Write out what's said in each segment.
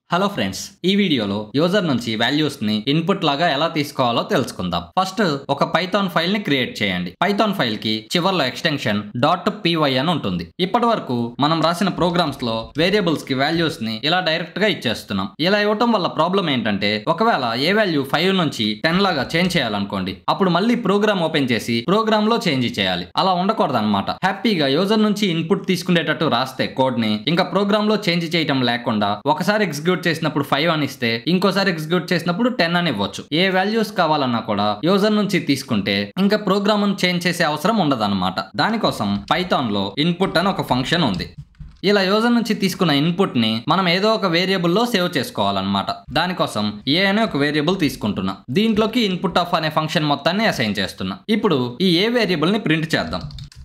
hello friends ఈ వీడియోలో user నుంచి వాల్యూస్ ని ఇన్పుట్ లాగా ఎలా తీసుకోవాలో తెలుసుకుందాం ఫస్ట్ ఒక పైథాన్ ఫైల్ ని క్రియేట్ చేయండి పైథాన్ ఫైల్ కి చివర్లో ఎక్స్టెన్షన్ డాట్ పీవై అని ఉంటుంది ఇప్పటి వరకు మనం రాసిన ప్రోగ్రామ్స్ లో వేరియబుల్స్ కి వాల్యూస్ ని ఇలా డైరెక్ట్ గా ఇచ్చేస్తున్నాం ఇలా ఇవ్వటం వల్ల ప్రాబ్లం ఏంటంటే ఒకవేళ ఏ వాల్యూ ఫైవ్ నుంచి టెన్ లాగా చేంజ్ చేయాలనుకోండి అప్పుడు మళ్ళీ ప్రోగ్రామ్ ఓపెన్ చేసి ప్రోగ్రామ్ లో చేంజ్ చేయాలి అలా ఉండకూడదు అనమాట హ్యాపీగా యూజర్ నుంచి ఇన్పుట్ తీసుకునేటట్టు రాస్తే కోడ్ ని ఇంకా ప్రోగ్రామ్ లో చేంజ్ చేయటం లేకుండా ఒకసారి ఎగ్జిక్యూట్ చేసినప్పుడు ఫైవ్ అని ఇస్తే ఇంకోసారి ఎగ్జిక్యూట్ చేసినప్పుడు టెన్ అని ఇవ్వచ్చు ఏ వాల్యూస్ కావాలన్నా కూడా యూజర్ నుంచి తీసుకుంటే ఇంకా ప్రోగ్రామ్ చేంజ్ చేసే అవసరం ఉండదన్నమాట దానికోసం పైథాన్ లో ఇన్పుట్ అని ఒక ఫంక్షన్ ఉంది ఇలా యూజర్ నుంచి తీసుకున్న ఇన్పుట్ ని మనం ఏదో ఒక వేరియబుల్లో సేవ్ చేసుకోవాలన్నమాట దానికోసం ఏ అనే ఒక వేరియబుల్ తీసుకుంటున్నా దీంట్లోకి ఇన్పుట్ ఆఫ్ అనే ఫంక్షన్ మొత్తాన్ని అసైన్ చేస్తున్నా ఇప్పుడు ఈ ఏ వేరియబుల్ ని ప్రింట్ చేద్దాం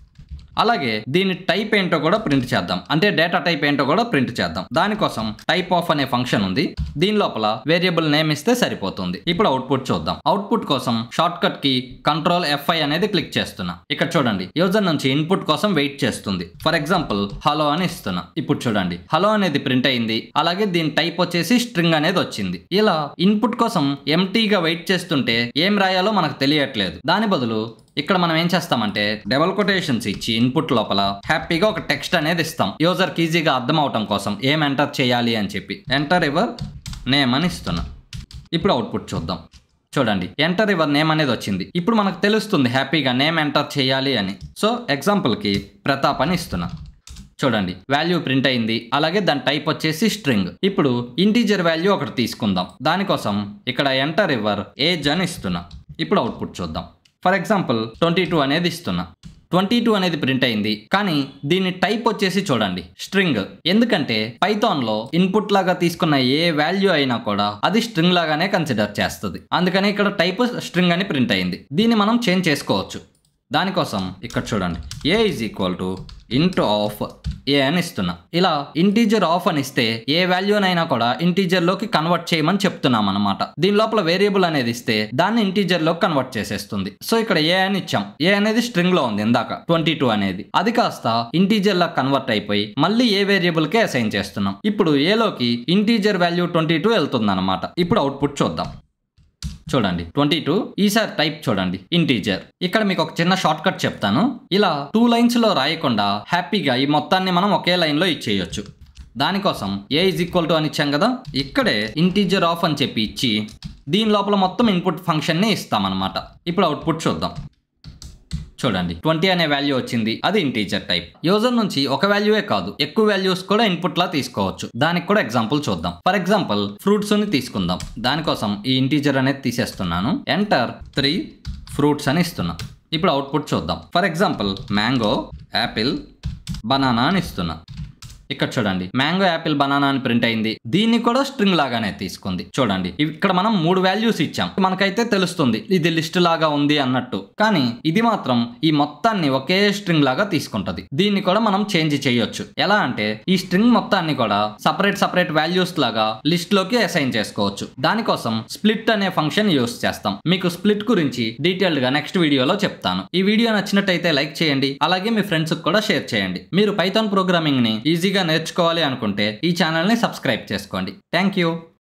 అలాగే దీని టైప్ ఏంటో కూడా ప్రింట్ చేద్దాం అంటే డేటా టైప్ ఏంటో కూడా ప్రింట్ చేద్దాం దానికోసం టైప్ ఆఫ్ అనే ఫంక్షన్ ఉంది దీని లోపల వేరియబుల్ నేమ్ ఇస్తే సరిపోతుంది ఇప్పుడు అవుట్పుట్ చూద్దాం అవుట్పుట్ కోసం షార్ట్ కట్ కి కంట్రోల్ ఎఫ్ఐ అనేది క్లిక్ చేస్తున్నా ఇక్కడ చూడండి యూజర్ నుంచి ఇన్పుట్ కోసం వెయిట్ చేస్తుంది ఫర్ ఎగ్జాంపుల్ హలో అని ఇస్తున్నా ఇప్పుడు చూడండి హలో అనేది ప్రింట్ అయింది అలాగే దీని టైప్ వచ్చేసి స్ట్రింగ్ అనేది వచ్చింది ఇలా ఇన్పుట్ కోసం ఎంటీగా వెయిట్ చేస్తుంటే ఏం రాయాలో మనకు తెలియట్లేదు దాని బదులు ఇక్కడ మనం ఏం చేస్తామంటే డబల్ కొటేషన్స్ ఇచ్చి ఇన్పుట్ లోపల హ్యాపీగా ఒక టెక్స్ట్ అనేది ఇస్తాం యూజర్ కి ఈజీగా అర్థం అవటం కోసం ఏం ఎంటర్ చేయాలి అని చెప్పి ఎంటర్ ఎవర్ నేమ్ అని ఇస్తున్నా ఇప్పుడు అవుట్పుట్ చూద్దాం చూడండి ఎంటర్ యువర్ నేమ్ అనేది వచ్చింది ఇప్పుడు మనకు తెలుస్తుంది హ్యాపీగా నేమ్ ఎంటర్ చేయాలి అని సో ఎగ్జాంపుల్కి ప్రతాప్ అని ఇస్తున్నా చూడండి వాల్యూ ప్రింట్ అయింది అలాగే దాని టైప్ వచ్చేసి స్ట్రింగ్ ఇప్పుడు ఇంటీజర్ వాల్యూ ఒకటి తీసుకుందాం దానికోసం ఇక్కడ ఎంటర్ యువర్ ఏజ్ అని ఇస్తున్నా ఇప్పుడు అవుట్పుట్ చూద్దాం ఫర్ ఎగ్జాంపుల్ ట్వంటీ టూ అనేది ఇస్తున్నా ట్వంటీ టూ అనేది ప్రింట్ అయింది కానీ దీని టైప్ వచ్చేసి చూడండి స్ట్రింగ్ ఎందుకంటే పైథాన్ లో ఇన్పుట్ లాగా తీసుకున్న ఏ వాల్యూ అయినా కూడా అది స్ట్రింగ్ లాగానే కన్సిడర్ చేస్తుంది అందుకని ఇక్కడ టైప్ స్ట్రింగ్ అని ప్రింట్ అయింది దీన్ని మనం చేంజ్ చేసుకోవచ్చు దానికోసం ఇక్కడ చూడండి a is equal to int of a అని ఇస్తున్నా ఇలా ఇంటీజర్ ఆఫ్ అని ఇస్తే ఏ వాల్యూనైనా కూడా ఇంటీజర్ లోకి కన్వర్ట్ చేయమని చెప్తున్నాం అనమాట దీని లోపల వేరియబుల్ అనేది ఇస్తే దాన్ని ఇంటీజర్ లోకి కన్వర్ట్ చేసేస్తుంది సో ఇక్కడ ఏ అని ఇచ్చాం ఏ అనేది స్ట్రింగ్ లో ఉంది ఇందాక ట్వంటీ టూ అనేది అది కాస్త ఇంటీజర్ లా కన్వర్ట్ అయిపోయి మళ్ళీ ఏ వేరియబుల్ కే అసైన్ చేస్తున్నాం ఇప్పుడు ఏలోకి ఇంటీజర్ వాల్యూ ట్వంటీ టూ వెళ్తుంది అనమాట ఇప్పుడు అవుట్పుట్ చూద్దాం చూడండి ట్వంటీ టూ ఈసారి టైప్ చూడండి ఇంటీజర్ ఇక్కడ మీకు ఒక చిన్న షార్ట్ కట్ చెప్తాను ఇలా టూ లైన్స్ లో రాయకుండా హ్యాపీగా ఈ మొత్తాన్ని మనం ఒకే లైన్ లో ఇచ్చేయొచ్చు దానికోసం ఏ ఇజ్ ఈక్వల్ టు అని ఇచ్చాం కదా ఇక్కడే ఇంటీజర్ ఆఫ్ అని చెప్పి ఇచ్చి దీని లోపల మొత్తం ఇన్పుట్ ఫంక్షన్ ని ఇస్తామన్నమాట ఇప్పుడు అవుట్పుట్ చూద్దాం చూడండి ట్వంటీ అనే వాల్యూ వచ్చింది అది ఇంటీజర్ టైప్ యూజర్ నుంచి ఒక వాల్యూయే కాదు ఎక్కువ వాల్యూస్ కూడా ఇన్పుట్ లా తీసుకోవచ్చు దానికి కూడా ఎగ్జాంపుల్ చూద్దాం ఫర్ ఎగ్జాంపుల్ ఫ్రూట్స్ ని తీసుకుందాం దానికోసం ఈ ఇంటీజర్ అనేది తీసేస్తున్నాను ఎంటర్ త్రీ ఫ్రూట్స్ అని ఇస్తున్నా ఇప్పుడు అవుట్పుట్ చూద్దాం for example mango apple banana అని ఇస్తున్నా ఇక్కడ చూడండి మ్యాంగో యాపిల్ బనానా అని ప్రింట్ అయింది దీన్ని కూడా స్ట్రింగ్ లాగానే తీసుకుంది చూడండి ఇక్కడ మనం మూడు వాల్యూస్ ఇచ్చాం మనకైతే తెలుస్తుంది ఇది లిస్ట్ లాగా ఉంది అన్నట్టు కానీ ఇది మాత్రం ఈ మొత్తాన్ని ఒకే స్ట్రింగ్ లాగా తీసుకుంటది దీన్ని కూడా మనం చేంజ్ చేయొచ్చు ఎలా అంటే ఈ స్ట్రింగ్ మొత్తాన్ని కూడా సపరేట్ సపరేట్ వాల్యూస్ లాగా లిస్ట్ లోకి అసైన్ చేసుకోవచ్చు దానికోసం స్ప్లిట్ అనే ఫంక్షన్ యూస్ చేస్తాం మీకు స్ప్లిట్ గురించి డీటెయిల్డ్ గా నెక్స్ట్ వీడియోలో చెప్తాను ఈ వీడియో నచ్చినట్టయితే లైక్ చేయండి అలాగే మీ ఫ్రెండ్స్ కూడా షేర్ చేయండి మీరు పైథాన్ ప్రోగ్రామింగ్ ని ఈజీగా నేర్చుకోవాలి అనుకుంటే ఈ ఛానల్ని సబ్స్క్రైబ్ చేసుకోండి థ్యాంక్ యూ